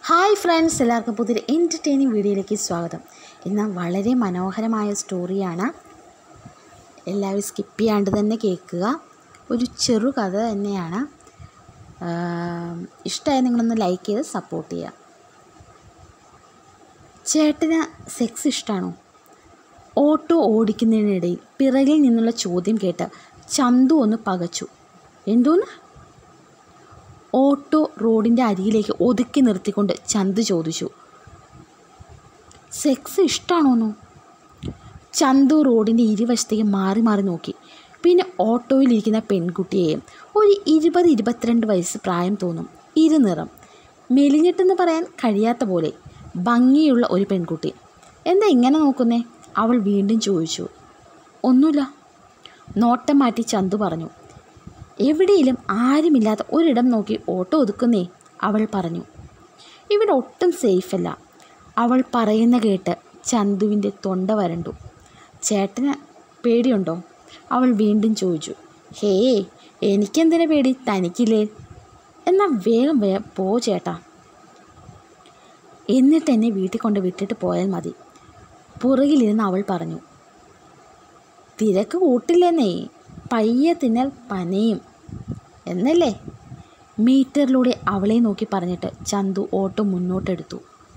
hi friends എല്ലാവർക്കും പുതിയൊരു entertaining വീഡിയോയിലേക്ക് സ്വാഗതം ഇന്ന് വളരെ മനോഹരമായ സ്റ്റോറിയാണ് എല്ലാവരും സ്കിപ്പ് ചെയ്യാണ്ട് തന്നെ കേൾക്കുക ഒരു ചെറുകഥ തന്നെയാണ് ഇഷ്ടമായി നിങ്ങളൊന്ന് ലൈക്ക് ചെയ്ത് സപ്പോർട്ട് ചെയ്യുക ചേട്ടന് സെക്സ് ഇഷ്ടമാണോ ഓട്ടോ ഓടിക്കുന്നതിനിടയിൽ പിറകിൽ നിന്നുള്ള ചോദ്യം കേട്ട് ചന്തു ഒന്ന് പകച്ചു എന്തോന്ന് ഓട്ടോ റോഡിൻ്റെ അരികിലേക്ക് ഒതുക്കി നിർത്തിക്കൊണ്ട് ചന്ത് ചോദിച്ചു സെക്സ് ഇഷ്ടമാണോന്നോ ചന്തു റോഡിൻ്റെ ഇരുവശത്തേക്ക് മാറി മാറി നോക്കി പിന്നെ ഓട്ടോയിലിരിക്കുന്ന പെൺകുട്ടിയെയും ഒരു ഇരുപത് ഇരുപത്തിരണ്ട് വയസ്സ് പ്രായം തോന്നും ഇരുനിറം മെലിഞ്ഞിട്ടെന്ന് പറയാൻ കഴിയാത്ത പോലെ ഭംഗിയുള്ള ഒരു പെൺകുട്ടി എന്താ ഇങ്ങനെ നോക്കുന്നേ അവൾ വീണ്ടും ചോദിച്ചു ഒന്നുമില്ല നോട്ടം മാറ്റി ചന്തു പറഞ്ഞു എവിടെയും ആരുമില്ലാത്ത ഒരിടം നോക്കി ഓട്ടോ ഒതുക്കുന്നേ അവൾ പറഞ്ഞു ഇവിടെ ഒട്ടും സേഫല്ല അവൾ പറയുന്ന കേട്ട് ചന്തുവിൻ്റെ തൊണ്ട വരണ്ടു ചേട്ടന് പേടിയുണ്ടോ അവൾ വീണ്ടും ചോദിച്ചു ഹേ എനിക്കെന്തിനാ പേടി തനിക്കില്ലേ എന്നാൽ വേഗം വേഗം പോ ചേട്ടാ എന്നിട്ട് എന്നെ വീട്ടിൽ കൊണ്ട് വിട്ടിട്ട് പോയാൽ മതി പുറകിലിരുന്ന് അവൾ പറഞ്ഞു തിരക്ക് കൂട്ടില്ലെന്നേ പയ്യെ തിന്നൽ പനയും എന്നല്ലേ മീറ്ററിലൂടെ അവളെ നോക്കി പറഞ്ഞിട്ട് ചന്തു ഓട്ടോ മുന്നോട്ടെടുത്തു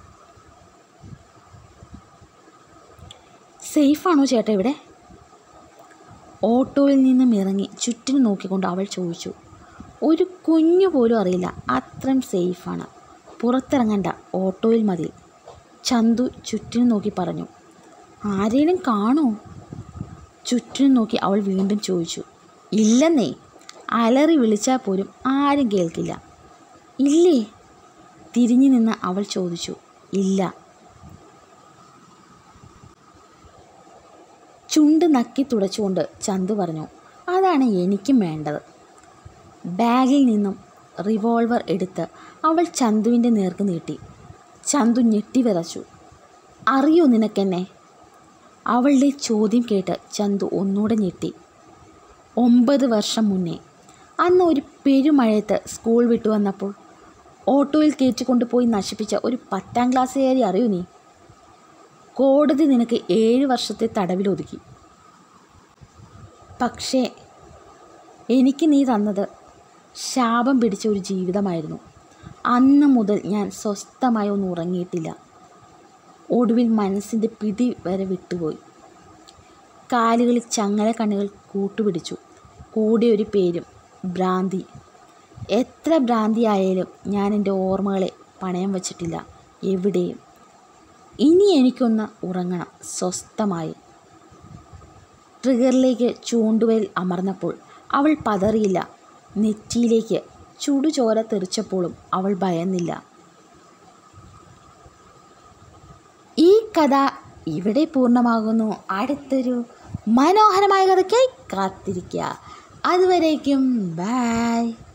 സേഫാണോ ചേട്ടാ ഇവിടെ ഓട്ടോയിൽ നിന്നും ഇറങ്ങി ചുറ്റിനും നോക്കിക്കൊണ്ട് അവൾ ചോദിച്ചു ഒരു കുഞ്ഞു പോലും അറിയില്ല അത്രയും സേഫാണ് പുറത്തിറങ്ങണ്ട ഓട്ടോയിൽ മതി ചന്തു ചുറ്റിനും നോക്കി പറഞ്ഞു ആരെയും കാണോ ചുറ്റിനും നോക്കി അവൾ വീണ്ടും ചോദിച്ചു ഇല്ലെന്നേ അലറി വിളിച്ചാൽ പോലും ആരും കേൾക്കില്ല ഇല്ലേ തിരിഞ്ഞു നിന്ന് അവൾ ചോദിച്ചു ഇല്ല ചുണ്ട് നക്കി തുടച്ചുകൊണ്ട് ചന്തു പറഞ്ഞു അതാണ് എനിക്കും വേണ്ടത് ബാഗിൽ നിന്നും റിവോൾവർ എടുത്ത് അവൾ ചന്തുവിൻ്റെ നേർക്ക് നീട്ടി ചന്തു ഞെട്ടിവിറച്ചു അറിയോ നിനക്കെന്നെ അവളുടെ ചോദ്യം കേട്ട് ചന്തു ഒന്നുകൂടെ ഞെട്ടി ഒമ്പത് വർഷം മുന്നേ അന്ന് ഒരു പെരുമഴയത്ത് സ്കൂൾ വിട്ടു വന്നപ്പോൾ ഓട്ടോയിൽ കയറ്റിക്കൊണ്ട് പോയി നശിപ്പിച്ച ഒരു പത്താം ക്ലാസ്സുകാരി അറിയൂ നീ കോടതി നിനക്ക് ഏഴ് വർഷത്തെ തടവിലൊതുക്കി പക്ഷേ എനിക്ക് നീ തന്നത് ശാപം പിടിച്ച ഒരു ജീവിതമായിരുന്നു അന്ന് മുതൽ ഞാൻ സ്വസ്ഥമായി ഒന്ന് ഉറങ്ങിയിട്ടില്ല ഒടുവിൽ മനസ്സിൻ്റെ പിടി വരെ വിട്ടുപോയി കാലുകളിൽ ചങ്ങല കണ്ണുകൾ കൂട്ടുപിടിച്ചു കൂടിയ ഒരു പേരും ഭ്രാന്തി എത്ര ഭ്രാന്തി ആയാലും ഞാൻ എൻ്റെ ഓർമ്മകളെ പണയം വച്ചിട്ടില്ല എവിടെയും ഇനി എനിക്കൊന്ന് ഉറങ്ങണം സ്വസ്ഥമായി ട്രിഗറിലേക്ക് ചൂണ്ടുവയിൽ അമർന്നപ്പോൾ അവൾ പതറിയില്ല നെറ്റിയിലേക്ക് ചുടുചോര തെറിച്ചപ്പോഴും അവൾ ഭയന്നില്ല ഈ കഥ ഇവിടെ പൂർണ്ണമാകുന്നു അടുത്തൊരു മനോഹരമായ കഥയ്ക്കായി കാത്തിരിക്കുക അതുവരേക്കും ബായ്